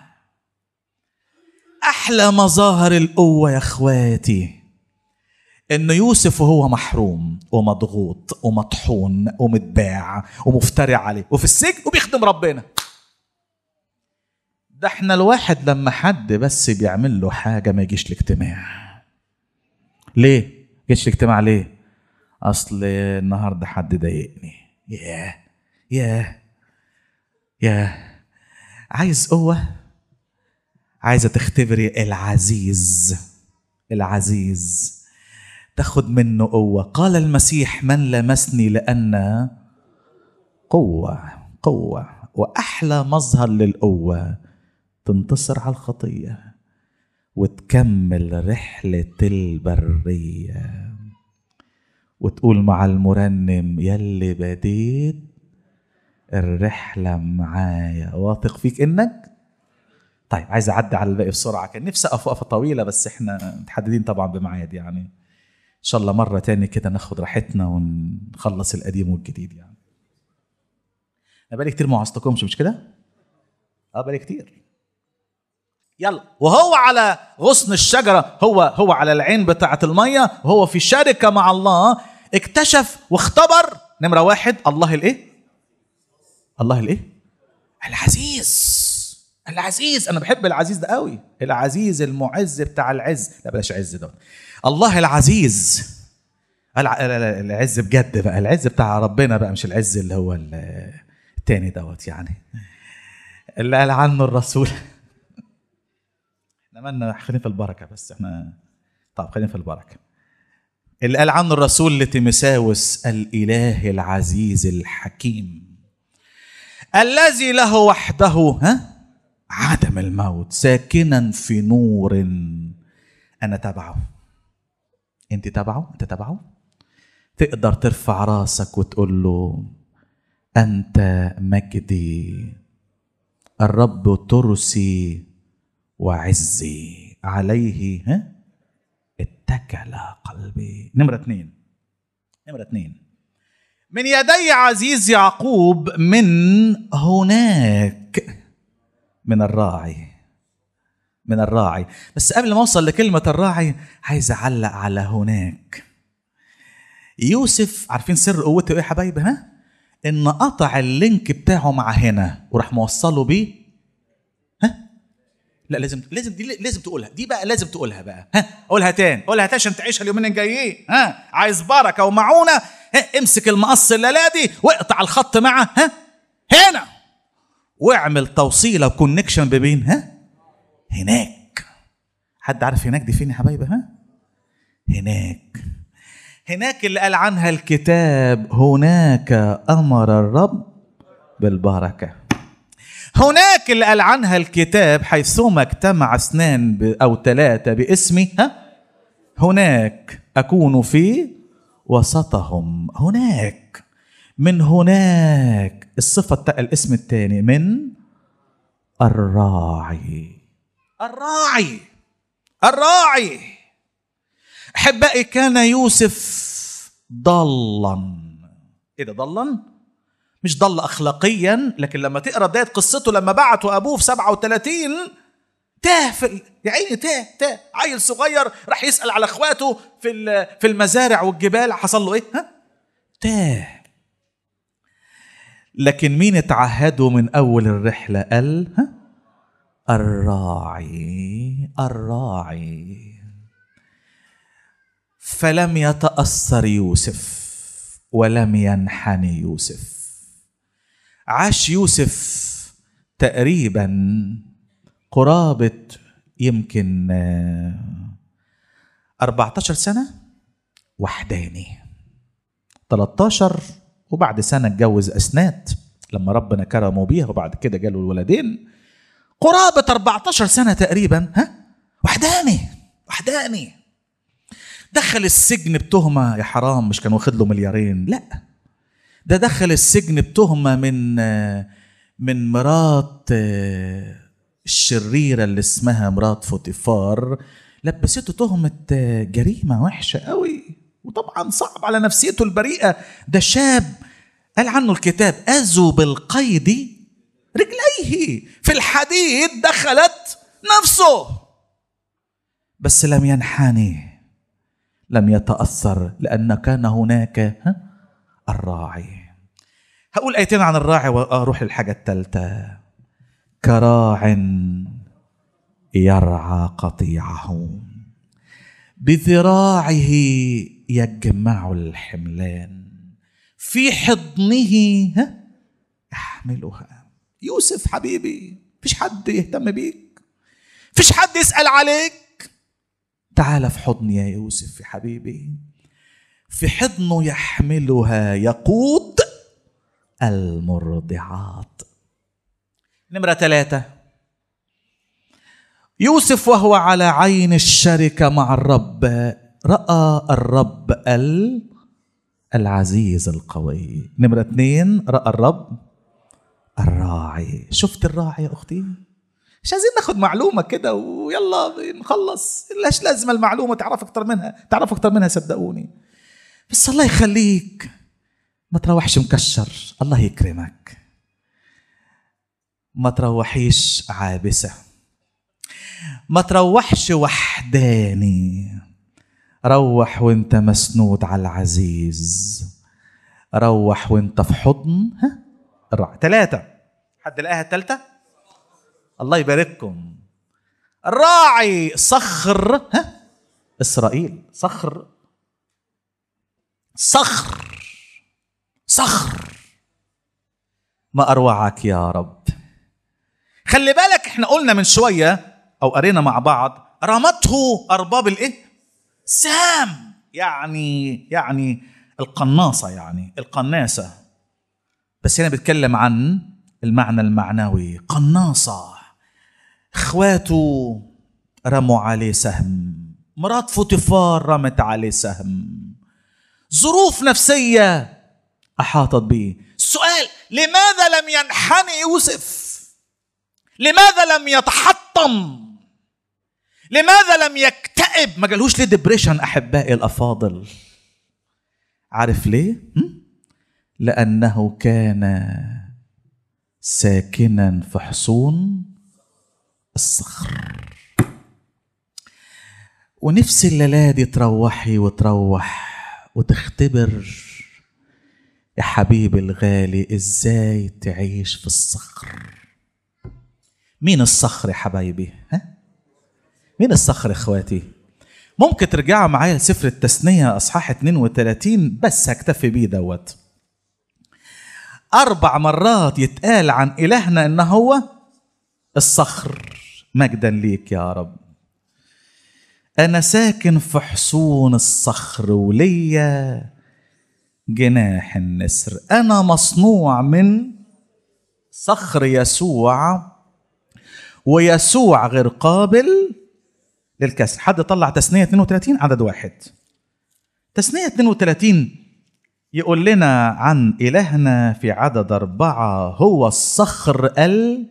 احلى مظاهر القوه يا اخواتي ان يوسف وهو محروم ومضغوط ومطحون ومتباع ومفترع عليه وفي السجن وبيخدم ربنا ده احنا الواحد لما حد بس بيعمل له حاجه ما يجيش الاجتماع ليه جيش الاجتماع ليه اصل النهارده حد ضايقني ياه ياه ياه عايز قوة عايزة تختبري العزيز العزيز تاخد منه قوة قال المسيح من لمسني لأن قوة قوة وأحلى مظهر للقوة تنتصر على الخطية وتكمل رحلة البرية وتقول مع المرنم يلي بديت الرحلة معايا واثق فيك انك طيب عايز اعدي على الباقي بسرعة كان نفسي اقف وقفة طويلة بس احنا متحددين طبعا بميعاد يعني ان شاء الله مرة تاني كده ناخد راحتنا ونخلص القديم والجديد يعني انا بقالي كتير ما وعظتكمش مش كده؟ اه بقالي كتير يلا وهو على غصن الشجرة هو هو على العين بتاعة المية وهو في شركة مع الله اكتشف واختبر نمرة واحد الله الايه؟ الله الايه؟ العزيز العزيز انا بحب العزيز ده قوي العزيز المعز بتاع العز لا بلاش عز ده الله العزيز الع... لا لا العز بجد بقى العز بتاع ربنا بقى مش العز اللي هو التاني دوت يعني اللي قال عنه الرسول احنا مالنا خلينا في البركه بس احنا طب خلينا في البركه اللي قال عنه الرسول لتيمساوس الاله العزيز الحكيم الذي له وحده ها عدم الموت ساكنا في نور انا تبعه انت تبعه انت تبعه تقدر ترفع راسك وتقول له انت مجدي الرب ترسي وعزي عليه ها اتكل قلبي نمرة اثنين نمرة اثنين من يدي عزيز يعقوب من هناك من الراعي من الراعي بس قبل ما اوصل لكلمة الراعي عايز اعلق على هناك يوسف عارفين سر قوته ايه يا حبايبي ها ان قطع اللينك بتاعه مع هنا وراح موصله بيه ها لا لازم لازم دي لازم تقولها دي بقى لازم تقولها بقى ها قولها تاني قولها تاني عشان تعيشها اليومين الجايين ها عايز بركه ومعونه ها امسك المقص الليله دي واقطع الخط مع ها هنا واعمل توصيله وكونكشن بين ها هناك حد عارف هناك دي فين يا حبايبي ها هناك هناك اللي قال عنها الكتاب هناك امر الرب بالبركه هناك اللي قال عنها الكتاب حيثما اجتمع اثنان ب- او ثلاثه باسمي ها هناك اكون في وسطهم هناك من هناك الصفه الت- الاسم الثاني من الراعي الراعي الراعي احبائي كان يوسف ضلا ايه ده ضلا مش ضل اخلاقيا لكن لما تقرا بدايه قصته لما بعتوا ابوه في 37 تاه في ال- يا عيني تاه تاه عيل صغير راح يسال على اخواته في ال- في المزارع والجبال حصل له ايه ها تاه لكن مين اتعهدوا من اول الرحله قال ها الراعي الراعي فلم يتاثر يوسف ولم ينحني يوسف عاش يوسف تقريبا قرابة يمكن آه، 14 سنة وحداني 13 وبعد سنة اتجوز أسنات لما ربنا كرمه بيها وبعد كده جاله الولدين قرابة 14 سنة تقريبا ها وحداني وحداني دخل السجن بتهمة يا حرام مش كان واخد له مليارين لا ده دخل السجن بتهمة من من مرات الشريرة اللي اسمها مرات فوتيفار لبسته تهمة جريمة وحشة قوي وطبعا صعب على نفسيته البريئة ده شاب قال عنه الكتاب أذوا بالقيد رجليه في الحديد دخلت نفسه بس لم ينحني لم يتأثر لأن كان هناك ها الراعي هقول آيتين عن الراعي وأروح للحاجة الثالثة كراع يرعى قطيعه بذراعه يجمع الحملان في حضنه ها يحملها يوسف حبيبي فيش حد يهتم بيك فيش حد يسأل عليك تعال في حضني يا يوسف يا حبيبي في حضنه يحملها يقود المرضعات نمرة ثلاثة يوسف وهو على عين الشركة مع الرب رأى الرب ال العزيز القوي نمرة اثنين رأى الرب الراعي شفت الراعي يا أختي مش عايزين ناخد معلومة كده ويلا نخلص لاش لازمة المعلومة تعرف أكتر منها تعرف أكتر منها صدقوني بس الله يخليك ما تروحش مكشر الله يكرمك ما تروحيش عابسة ما تروحش وحداني روح وانت مسنود على العزيز روح وانت في حضن ها الراعي ثلاثة حد لقاها الثالثة الله يبارككم الراعي صخر ها إسرائيل صخر صخر صخر ما أروعك يا رب خلي بالك احنا قلنا من شوية أو قرينا مع بعض رمته أرباب الإيه؟ سام يعني يعني القناصة يعني القناصة بس هنا بيتكلم عن المعنى المعنوي قناصة اخواته رموا عليه سهم مرات فوتيفار رمت عليه سهم ظروف نفسية أحاطت به السؤال لماذا لم ينحني يوسف لماذا لم يتحطم لماذا لم يكتئب ما جالهوش ليه ديبريشن أحبائي الأفاضل عارف ليه م? لأنه كان ساكنا في حصون الصخر ونفسي الليلة دي تروحي وتروح وتختبر يا حبيبي الغالي ازاي تعيش في الصخر مين الصخر يا حبايبي ها مين الصخر اخواتي ممكن ترجعوا معايا لسفر التثنية اصحاح 32 بس هكتفي بيه دوت أربع مرات يتقال عن إلهنا إنه هو الصخر مجدا ليك يا رب أنا ساكن في حصون الصخر وليا جناح النسر أنا مصنوع من صخر يسوع ويسوع غير قابل للكسر حد طلع تسنية 32 عدد واحد تسنية 32 يقول لنا عن إلهنا في عدد أربعة هو الصخر ال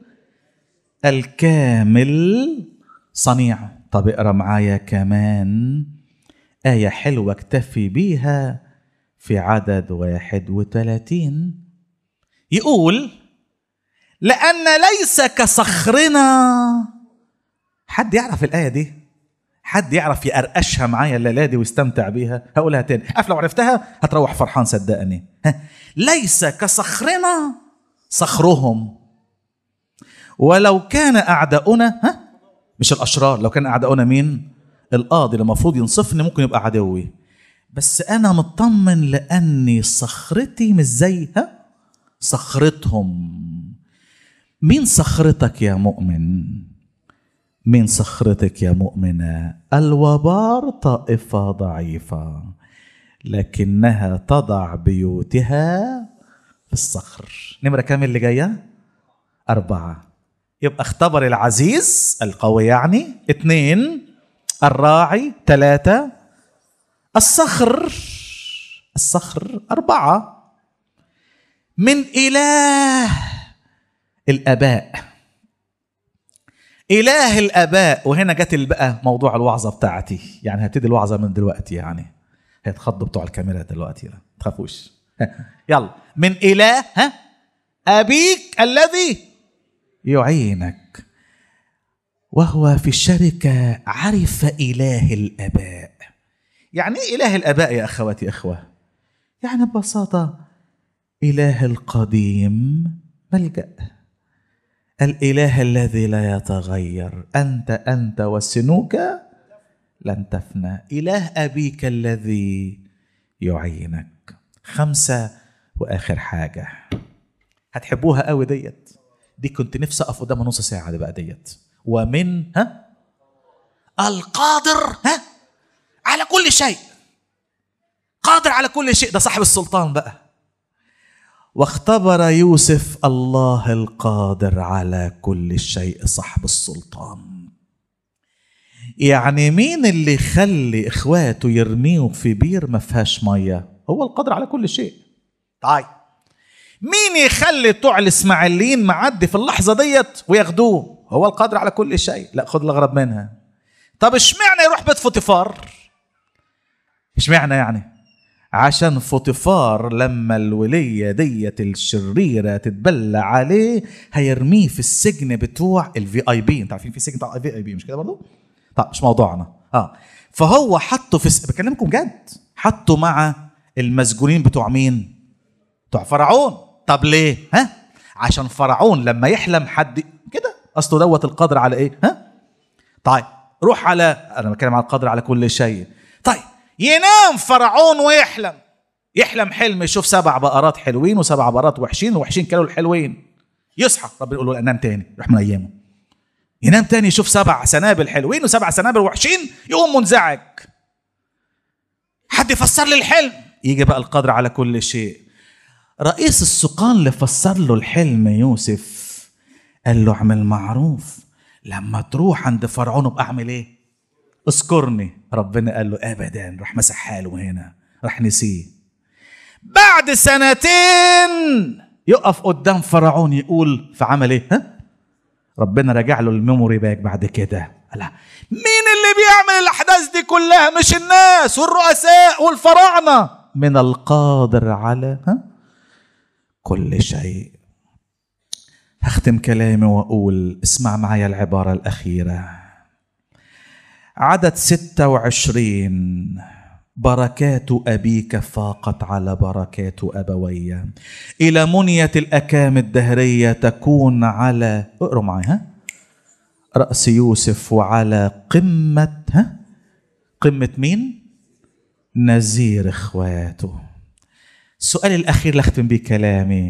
الكامل صنيع طب اقرا معايا كمان آية حلوة اكتفي بيها في عدد واحد وثلاثين يقول لأن ليس كصخرنا حد يعرف الآية دي حد يعرف يقرقشها معايا الليلة دي ويستمتع بيها هقولها تاني عارف لو عرفتها هتروح فرحان صدقني ليس كصخرنا صخرهم ولو كان أعداؤنا ها مش الأشرار لو كان أعداؤنا مين القاضي اللي المفروض ينصفني ممكن يبقى عدوي بس أنا مطمن لأني صخرتي مش زيها صخرتهم مين صخرتك يا مؤمن مين صخرتك يا مؤمنة الوبار طائفة ضعيفة لكنها تضع بيوتها في الصخر نمرة كام اللي جاية أربعة يبقى اختبر العزيز القوي يعني اثنين الراعي ثلاثة الصخر الصخر أربعة من إله الآباء إله الآباء وهنا جت بقى موضوع الوعظة بتاعتي يعني هبتدي الوعظة من دلوقتي يعني هيتخضوا بتوع الكاميرا دلوقتي لا تخافوش يلا من إله ها أبيك الذي يعينك وهو في الشركة عرف إله الآباء يعني إيه إله الآباء يا أخواتي أخوة يعني ببساطة إله القديم ملجأ الإله الذي لا يتغير أنت أنت وسنوك لن تفنى إله أبيك الذي يعينك خمسة وآخر حاجة هتحبوها قوي ديت دي كنت نفسي أقف قدامها نص ساعة دي بقى ديت ومن ها القادر ها على كل شيء قادر على كل شيء ده صاحب السلطان بقى واختبر يوسف الله القادر على كل شيء صاحب السلطان يعني مين اللي يخلي اخواته يرميه في بير ما فيهاش ميه هو القادر على كل شيء طيب مين يخلي بتوع الاسماعيليين معدي في اللحظه ديت وياخدوه هو القادر على كل شيء لا خد الاغرب منها طب اشمعنى يروح بيت فوتيفار اشمعنى يعني عشان فوتيفار لما الولية ديت الشريرة تتبلى عليه هيرميه في السجن بتوع الفي اي بي انت عارفين في سجن بتاع الفي اي بي مش كده برضه؟ طب مش موضوعنا اه فهو حطه في س... بكلمكم جد حطه مع المسجونين بتوع مين؟ بتوع فرعون طب ليه؟ ها؟ عشان فرعون لما يحلم حد كده اصله دوت القادر على ايه؟ ها؟ طيب روح على انا بتكلم على القادر على كل شيء طيب ينام فرعون ويحلم يحلم حلم يشوف سبع بقرات حلوين وسبع بقرات وحشين وحشين كانوا الحلوين يصحى ربنا يقول له نام تاني يروح منيمه ينام تاني يشوف سبع سنابل حلوين وسبع سنابل وحشين يقوم منزعج حد يفسر لي الحلم يجي بقى القدر على كل شيء رئيس السقان اللي فسر له الحلم يوسف قال له اعمل معروف لما تروح عند فرعون ابقى اعمل ايه اذكرني ربنا قال له ابدا راح مسح حاله هنا راح نسيه بعد سنتين يقف قدام فرعون يقول فعمل ايه ها ربنا رجع له الميموري باك بعد كده لا مين اللي بيعمل الاحداث دي كلها مش الناس والرؤساء والفراعنه من القادر على ها كل شيء هختم كلامي واقول اسمع معايا العباره الاخيره عدد 26 بركات أبيك فاقت على بركات أبوي إلى منية الأكام الدهرية تكون على اقروا معي ها رأس يوسف وعلى قمة ها قمة مين نزير إخواته السؤال الأخير اللي أختم بيه كلامي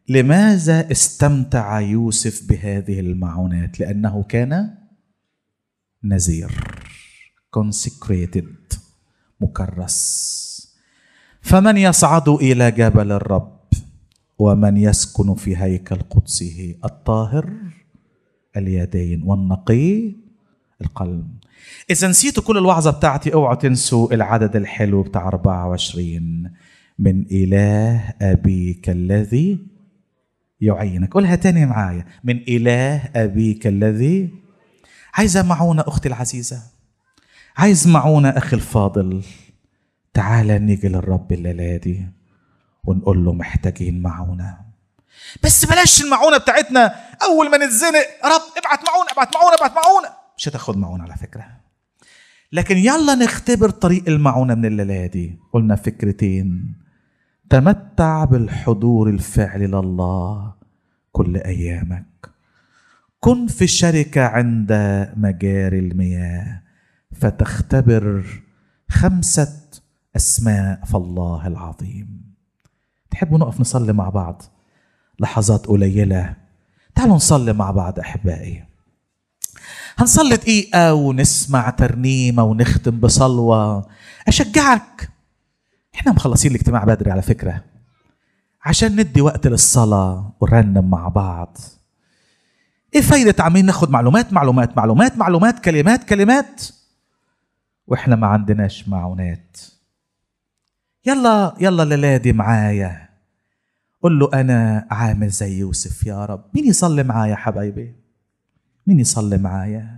لماذا استمتع يوسف بهذه المعونات لانه كان نذير consecrated مكرس فمن يصعد الى جبل الرب ومن يسكن في هيكل قدسه الطاهر اليدين والنقي القلب إذا نسيتوا كل الوعظة بتاعتي اوعوا تنسوا العدد الحلو بتاع 24 من إله أبيك الذي يعينك قولها تاني معايا من إله أبيك الذي عايزة معونة أختي العزيزة عايز معونة أخي الفاضل تعال نيجي للرب الليلة دي ونقول له محتاجين معونة بس بلاش المعونة بتاعتنا أول ما نتزنق رب ابعت معونة ابعت معونة ابعت معونة مش هتاخد معونة على فكرة لكن يلا نختبر طريق المعونة من الليلة دي قلنا فكرتين تمتع بالحضور الفعلي لله كل أيامك كن في الشركة عند مجاري المياه فتختبر خمسة أسماء فالله العظيم تحبوا نقف نصلي مع بعض لحظات قليلة تعالوا نصلي مع بعض أحبائي هنصلي دقيقة ونسمع ترنيمة ونختم بصلوة أشجعك احنا مخلصين الاجتماع بدري على فكرة عشان ندي وقت للصلاة ونرنم مع بعض ايه فايدة عمالين ناخد معلومات معلومات معلومات معلومات كلمات كلمات واحنا ما عندناش معونات يلا يلا الليلة دي معايا قل له أنا عامل زي يوسف يا رب مين يصلي معايا حبايبي مين يصلي معايا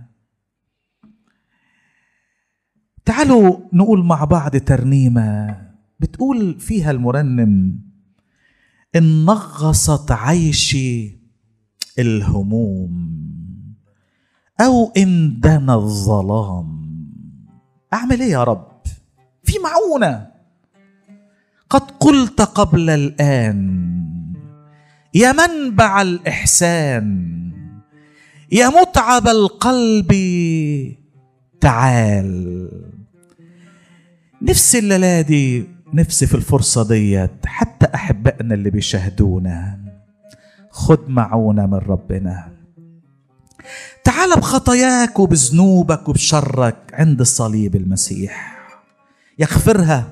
تعالوا نقول مع بعض ترنيمة بتقول فيها المرنم إن نغصت عيشي الهموم أو إن دنا الظلام أعمل إيه يا رب في معونة قد قلت قبل الآن يا منبع الإحسان يا متعب القلب تعال نفسي الليلة دي نفسي في الفرصة ديت حتى أحبائنا اللي بيشاهدونا خد معونة من ربنا تعال بخطاياك وبذنوبك وبشرك عند الصليب المسيح يغفرها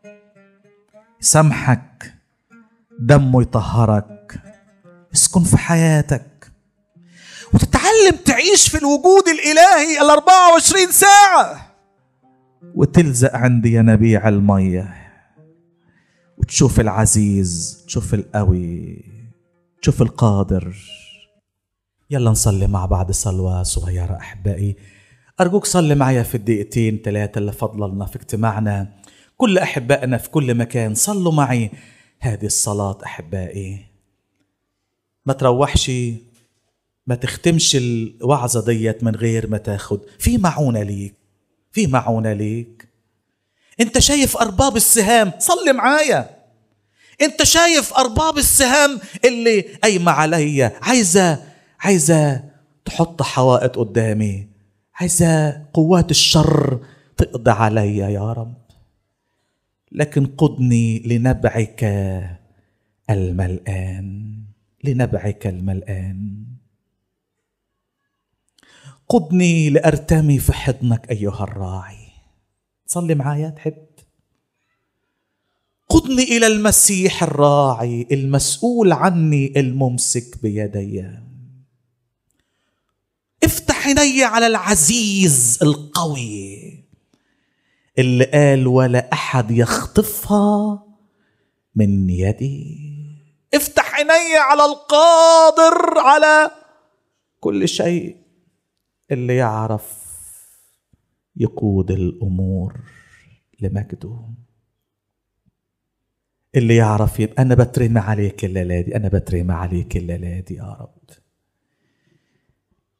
يسامحك دمه يطهرك يسكن في حياتك وتتعلم تعيش في الوجود الإلهي ال 24 ساعة وتلزق عند ينابيع المية وتشوف العزيز تشوف القوي تشوف القادر يلا نصلي مع بعض صلوة صغيرة أحبائي أرجوك صلي معايا في الدقيقتين ثلاثة اللي فضلنا في اجتماعنا كل أحبائنا في كل مكان صلوا معي هذه الصلاة أحبائي ما تروحش ما تختمش الوعظة ديت من غير ما تاخد في معونة ليك في معونة ليك انت شايف أرباب السهام صلي معايا انت شايف أرباب السهام اللي قايمة عليا عايزة عايزة تحط حوائط قدامي عايزة قوات الشر تقضي عليا يا رب لكن قدني لنبعك الملآن لنبعك الملآن قدني لأرتمي في حضنك أيها الراعي صلي معايا تحب قدني إلى المسيح الراعي المسؤول عني الممسك بيدي افتح عيني على العزيز القوي اللي قال ولا احد يخطفها من يدي افتح عيني على القادر على كل شيء اللي يعرف يقود الامور لمجده اللي يعرف يبقى انا بترمي عليك الليله دي انا بترمي عليك الليله دي يا رب